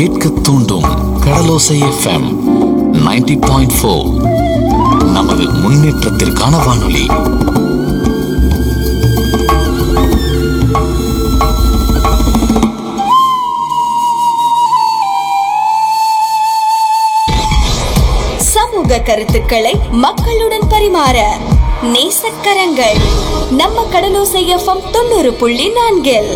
கேட்க தூண்டும் கடலோசை FM 90.4 point four நமது முன்னேற்றத்திற்கான வானொலி சமூக கருத்துக்களை மக்களுடன் பரிமாற நேசக்கரங்கள் நம்ம கடலோசை எஃப்எம் தொண்ணூறு புள்ளி நான்கில்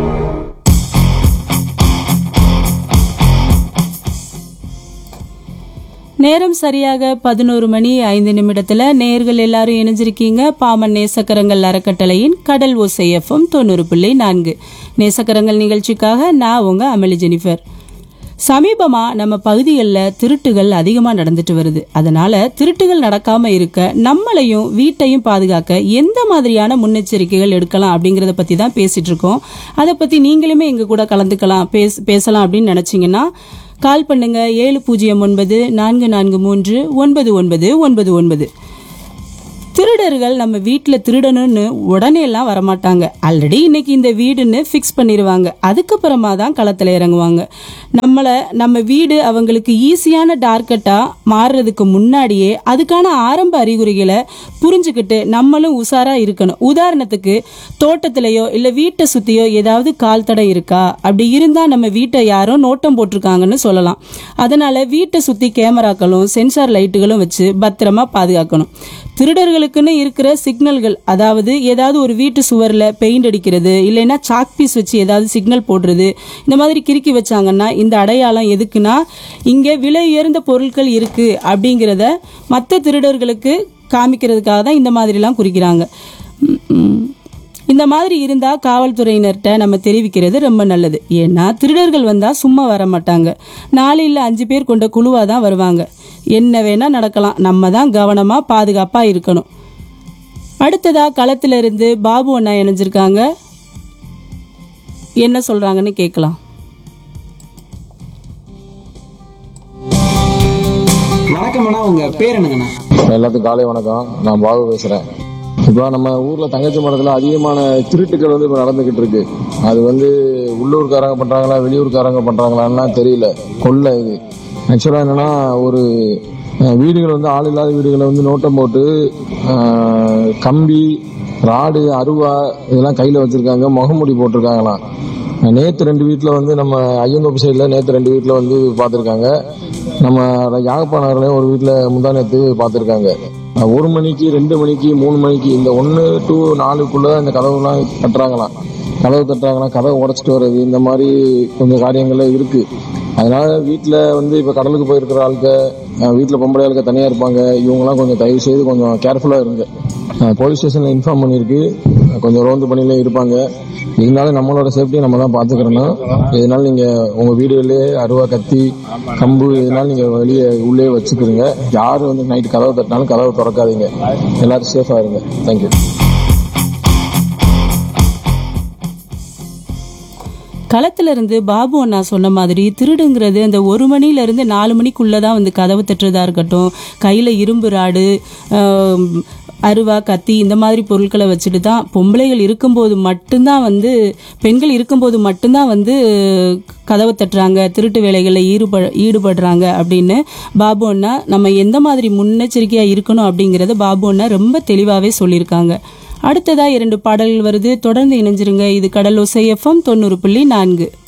நேரம் சரியாக பதினோரு மணி ஐந்து நிமிடத்துல நேர்கள் எல்லாரும் இணைஞ்சிருக்கீங்க பாமன் நேசக்கரங்கள் அறக்கட்டளையின் கடல் ஓசை எஃப்எம் தொண்ணூறு புள்ளி நான்கு நேசக்கரங்கள் நிகழ்ச்சிக்காக நான் உங்க அமளி ஜெனிஃபர் சமீபமா நம்ம பகுதிகளில் திருட்டுகள் அதிகமா நடந்துட்டு வருது அதனால திருட்டுகள் நடக்காம இருக்க நம்மளையும் வீட்டையும் பாதுகாக்க எந்த மாதிரியான முன்னெச்சரிக்கைகள் எடுக்கலாம் அப்படிங்கறத பத்தி தான் பேசிட்டு இருக்கோம் அதை பத்தி நீங்களுமே எங்க கூட கலந்துக்கலாம் பேச பேசலாம் அப்படின்னு நினைச்சீங்கன்னா கால் பண்ணுங்க ஏழு பூஜ்ஜியம் ஒன்பது நான்கு நான்கு மூன்று ஒன்பது ஒன்பது ஒன்பது ஒன்பது திருடர்கள் நம்ம வீட்டில் திருடணும்னு உடனே எல்லாம் வரமாட்டாங்க ஆல்ரெடி இன்னைக்கு இந்த வீடுன்னு ஃபிக்ஸ் பண்ணிடுவாங்க அதுக்கப்புறமா தான் களத்தில் இறங்குவாங்க நம்மளை நம்ம வீடு அவங்களுக்கு ஈஸியான டார்கெட்டாக மாறுறதுக்கு முன்னாடியே அதுக்கான ஆரம்ப அறிகுறிகளை புரிஞ்சுக்கிட்டு நம்மளும் உஷாராக இருக்கணும் உதாரணத்துக்கு தோட்டத்திலேயோ இல்லை வீட்டை சுற்றியோ ஏதாவது கால் தடை இருக்கா அப்படி இருந்தால் நம்ம வீட்டை யாரோ நோட்டம் போட்டிருக்காங்கன்னு சொல்லலாம் அதனால வீட்டை சுற்றி கேமராக்களும் சென்சார் லைட்டுகளும் வச்சு பத்திரமா பாதுகாக்கணும் திருடர்களுக்குன்னு இருக்கிற சிக்னல்கள் அதாவது ஏதாவது ஒரு வீட்டு சுவரில் பெயிண்ட் அடிக்கிறது இல்லைன்னா சாக் பீஸ் வச்சு ஏதாவது சிக்னல் போடுறது இந்த மாதிரி கிறுக்கி வச்சாங்கன்னா இந்த அடையாளம் எதுக்குன்னா இங்கே விலை உயர்ந்த பொருட்கள் இருக்கு அப்படிங்கிறத மற்ற திருடர்களுக்கு காமிக்கிறதுக்காக தான் இந்த மாதிரிலாம் குறிக்கிறாங்க ம், ம். இந்த மாதிரி இருந்தா காவல்துறையினர்கிட்ட நம்ம தெரிவிக்கிறது ரொம்ப நல்லது ஏன்னா திருடர்கள் வந்தா சும்மா வர மாட்டாங்க நாலு இல்ல அஞ்சு பேர் கொண்ட குழுவா தான் வருவாங்க என்ன வேணா நடக்கலாம் நம்ம தான் கவனமா பாதுகாப்பா இருக்கணும் அடுத்ததா களத்துல இருந்து பாபு அண்ணா இணைஞ்சிருக்காங்க என்ன சொல்றாங்கன்னு கேட்கலாம் வணக்கம்ண்ணா உங்க பேர் என்னங்கண்ணா எல்லாத்துக்கும் காலை வணக்கம் நான் பாபு பேசுறேன் இப்போ நம்ம ஊர்ல தங்கச்சி மடத்துல அதிகமான திருட்டுகள் வந்து இப்போ நடந்துகிட்டு இருக்கு அது வந்து உள்ளூர்காரங்க பண்றாங்களா வெளியூர்காரங்க பண்றாங்களான்னா தெரியல கொள்ளை இது ஆக்சுவலா என்னன்னா ஒரு அஹ், வீடுகள் வந்து ஆள் இல்லாத வீடுகளை வந்து நோட்டம் போட்டு அஹ், கம்பி ராடு அருவா இதெல்லாம் கையில வச்சிருக்காங்க முகமூடி போட்டிருக்காங்களாம் நேத்து ரெண்டு வீட்ல வந்து நம்ம ஐயந்தோப்பு சைடுல நேத்து ரெண்டு வீட்ல வந்து பார்த்திருக்காங்க நம்ம யாகப்பா நகர்லயும் ஒரு வீட்ல முந்தா நேத்து பார்த்திருக்காங்க அஹ் ஒரு மணிக்கு ரெண்டு மணிக்கு மூணு மணிக்கு இந்த ஒன்னு டு நாலுக்குள்ளதான் இந்த கதவுலாம் தட்டுறாங்களாம் கதவு தட்டுறாங்கன்னா கதவை உடைச்சிட்டு வர்றது இந்த மாதிரி கொஞ்சம் காரியங்கள்லாம் இருக்கு அதனால வீட்டில் வந்து இப்போ கடலுக்கு போயிருக்கிற ஆளுக்க அஹ் வீட்டில் பொம்பளை ஆளுக்க தனியாக இருப்பாங்க இவங்கெல்லாம் கொஞ்சம் தயவு செய்து கொஞ்சம் கேர்ஃபுல்லாக இருங்க போலீஸ் ஸ்டேஷனில் இன்ஃபார்ம் பண்ணியிருக்கு கொஞ்சம் ரோந்து பணியில இருப்பாங்க இருந்தாலும் நம்மளோட சேஃப்டியை நம்ம தான் பார்த்துக்கிறோம் இதனால நீங்கள் உங்கள் வீடுகளிலே அருவா கத்தி கம்பு இதனால நீங்கள் வெளியே உள்ளே வச்சுக்கிறீங்க யார் வந்து நைட்டு கதவை தட்டினாலும் கதவை திறக்காதீங்க எல்லாரும் சேஃபாக இருங்க தேங்க்யூ களத்துல இருந்து பாபு அண்ணா சொன்ன மாதிரி திருடுங்கிறது அந்த ஒரு மணில இருந்து நாலு மணிக்குள்ள தான் வந்து கதவு தட்டுறதா இருக்கட்டும் கையில இரும்பு ராடு ஆம், அருவா கத்தி இந்த மாதிரி பொருட்களை வச்சுட்டு தான் பொம்பளைகள் இருக்கும்போது மட்டும்தான் வந்து பெண்கள் இருக்கும்போது மட்டும்தான் வந்து கதவை தட்டுறாங்க திருட்டு வேலைகளில் ஈடுப ஈடுபடுறாங்க அப்படின்னு பாபு அண்ணா நம்ம எந்த மாதிரி முன்னெச்சரிக்கையா இருக்கணும் அப்படிங்கறத பாபு அண்ணா ரொம்ப தெளிவாவே சொல்லியிருக்காங்க அடுத்ததா இரண்டு பாடல்கள் வருது தொடர்ந்து இணைஞ்சிருங்க இது கடலோசை எஃப்எம் தொண்ணூறு புள்ளி நான்கு